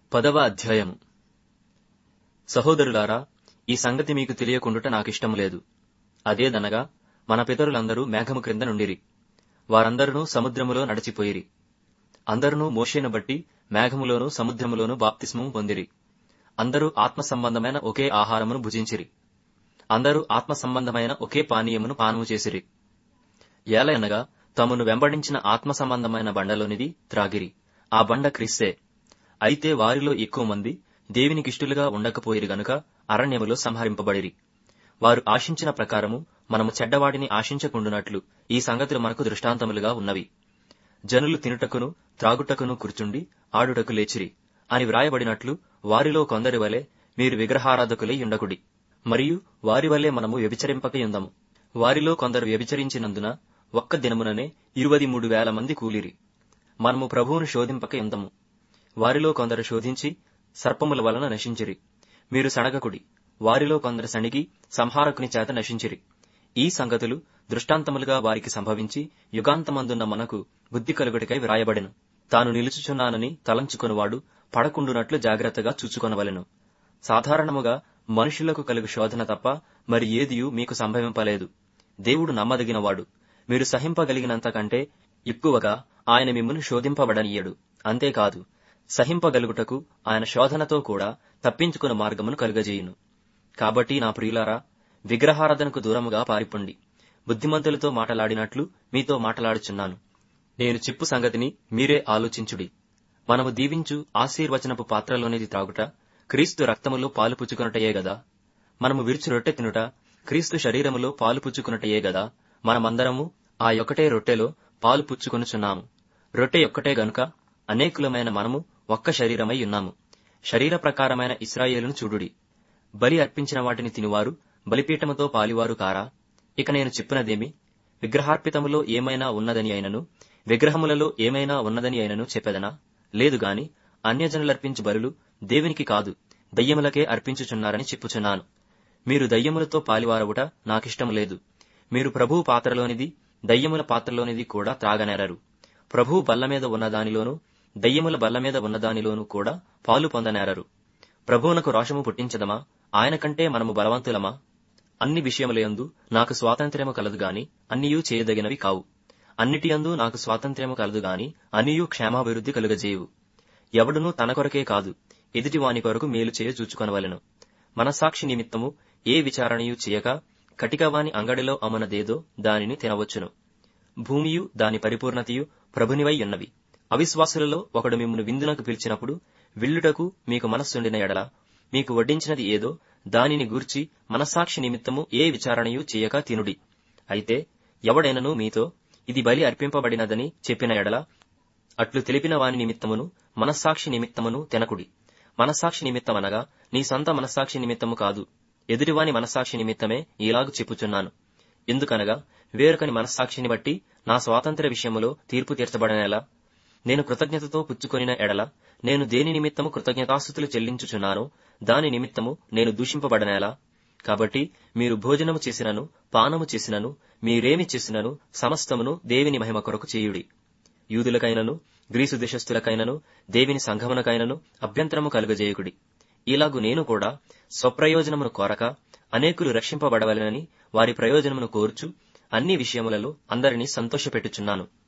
పదవ అధ్యాయము సహోదరులారా ఈ సంగతి మీకు తెలియకుండుట నాకిష్టం లేదు అదేదనగా మన పితరులందరూ మేఘము క్రింద నుండిరి వారందరూ సముద్రములో నడిచిపోయిరి అందరూ మోషేను బట్టి మేఘములోను సముద్రములోను బాప్తిస్మము పొందిరి అందరూ ఆత్మ సంబంధమైన ఒకే ఆహారమును భుజించిరి అందరూ ఆత్మ సంబంధమైన ఒకే పానీయమును పానము చేసిరి ఏలయనగా తమను వెంబడించిన ఆత్మ సంబంధమైన బండలోనిది త్రాగిరి ఆ బండ క్రిస్తే అయితే వారిలో ఎక్కువ మంది దేవునికిష్టులుగా ఉండకపోయిరి గనుక అరణ్యములో సంహరింపబడిరి వారు ఆశించిన ప్రకారము మనము చెడ్డవాడిని ఆశించకుండునట్లు ఈ సంగతులు మనకు దృష్టాంతములుగా ఉన్నవి జనులు తినుటకును త్రాగుటకును కూర్చుండి ఆడుటకు లేచిరి అని వ్రాయబడినట్లు వారిలో కొందరి వలె మీరు విగ్రహారాధకులై ఉండకుడి మరియు వారి వలె మనము వ్యభిచరింపకయుందము వారిలో కొందరు వ్యభిచరించినందున ఒక్క దినముననే ఇరువది మూడు వేల మంది కూలిరి మనము ప్రభువును శోధింపకయుందము వారిలో కొందరు శోధించి సర్పముల వలన నశించిరి మీరు సణగకుడి వారిలో కొందరు సణిగి సంహారకుని చేత నశించిరి ఈ సంగతులు దృష్టాంతములుగా వారికి సంభవించి యుగాంతమందున్న మనకు బుద్ధి కలుగుటికై వ్రాయబడెను తాను నిలుచుచున్నానని తలంచుకొనివాడు పడకుండునట్లు జాగ్రత్తగా చూచుకొనవలెను సాధారణముగా మనుషులకు కలుగు శోధన తప్ప మరి ఏదియూ మీకు సంభవింపలేదు దేవుడు నమ్మదగినవాడు మీరు సహింపగలిగినంత కంటే ఎక్కువగా ఆయన మిమ్మల్ని శోధింపబడనీయడు అంతేకాదు సహింపగలుగుటకు ఆయన శోధనతో కూడా తప్పించుకున్న మార్గమును కలుగజేయును కాబట్టి నా ప్రియులారా విగ్రహారాధనకు దూరముగా పారిపోండి బుద్ధిమంతులతో మాటలాడినట్లు మీతో మాటలాడుచున్నాను నేను చెప్పు సంగతిని మీరే ఆలోచించుడి మనము దీవించు ఆశీర్వచనపు పాత్రలోనిది త్రాగుట క్రీస్తు రక్తములో పాలు పుచ్చుకొనటయే గదా మనము విరుచు రొట్టె తినుట క్రీస్తు శరీరములో పాలు పుచ్చుకున్నటయే గదా మనమందరము ఆ యొక్కటే రొట్టెలో పాలు పుచ్చుకొనుచున్నాము రొట్టె ఒక్కటే గనుక అనేకులమైన మనము ఒక్క శరీరమై ఉన్నాము శరీర ప్రకారమైన ఇస్రాయేలును చూడుడి బలి అర్పించిన వాటిని తినువారు బలిపీఠముతో పాలివారు కారా ఇక నేను చెప్పినదేమి విగ్రహార్పితములో ఏమైనా ఉన్నదని అయినను విగ్రహములలో ఏమైనా ఉన్నదని అయినను చెప్పెదనా లేదు గాని అన్యజనులర్పించు బలులు దేవునికి కాదు దయ్యములకే అర్పించుచున్నారని చెప్పుచున్నాను మీరు దయ్యములతో పాలివారవుట నాకిష్టం లేదు మీరు ప్రభువు పాత్రలోనిది దయ్యముల పాత్రలోనిది కూడా త్రాగనేరరు ప్రభువు బల్ల మీద ఉన్నదానిలోనూ దయ్యముల బల్ల మీద ఉన్నదానిలోనూ కూడా పాలు పొందనేరరు ప్రభువునకు రోషము పుట్టించదమా ఆయన కంటే మనము బలవంతులమా అన్ని విషయములయందు నాకు స్వాతంత్ర్యము కలదు గాని అన్నియూ చేయదగినవి కావు అన్నిటియందు నాకు స్వాతంత్ర్యము కలదు గాని అన్నియూ క్షేమాభివృద్ధి కలుగజేయవు ఎవడునూ తన కొరకే కాదు ఎదుటి వాని కొరకు మేలు చేయ చూచుకొనవలెను మనసాక్షి నిమిత్తము ఏ విచారణయు చేయక కటికవాని అంగడిలో అమనదేదో దానిని తినవచ్చును భూమియు దాని పరిపూర్ణతయు ప్రభునివై ఉన్నవి అవిశ్వాసులలో ఒకడు మిమ్మల్ని విందునకు పిలిచినప్పుడు విల్లుటకు మీకు మనస్సుండిన ఎడల మీకు వడ్డించినది ఏదో దానిని గూర్చి మనస్సాక్షి నిమిత్తము ఏ విచారణయు చేయక తినుడి అయితే ఎవడైనను మీతో ఇది బలి అర్పింపబడినదని చెప్పిన ఎడల అట్లు తెలిపిన వాని నిమిత్తమును మనస్సాక్షి నిమిత్తమును తినకుడి మనస్సాక్షి నిమిత్తమనగా నీ సొంత మనస్సాక్షి నిమిత్తము కాదు ఎదుటివాని మనస్సాక్షి నిమిత్తమే ఇలాగు చెప్పుచున్నాను ఎందుకనగా వేరొకని మనస్సాక్షిని బట్టి నా స్వాతంత్ర్య విషయములో తీర్పు తీర్చబడనేలా నేను కృతజ్ఞతతో పుచ్చుకొనిన ఎడల నేను దేని నిమిత్తము కృతజ్ఞతాస్థుతులు చెల్లించుచున్నానో దాని నిమిత్తము నేను దూషింపబడనేలా కాబట్టి మీరు భోజనము చేసినను పానము చేసినను మీరేమి చేసినను సమస్తమును దేవిని మహిమ కొరకు చేయుడి యూదులకైనను గ్రీసు దేశస్థులకైనను దేవిని సంఘమునకైనను అభ్యంతరము కలుగజేయకుడి ఇలాగు నేను కూడా స్వప్రయోజనమును కోరక అనేకులు రక్షింపబడవలెనని వారి ప్రయోజనమును కోర్చు అన్ని విషయములలో అందరినీ సంతోషపెట్టుచున్నాను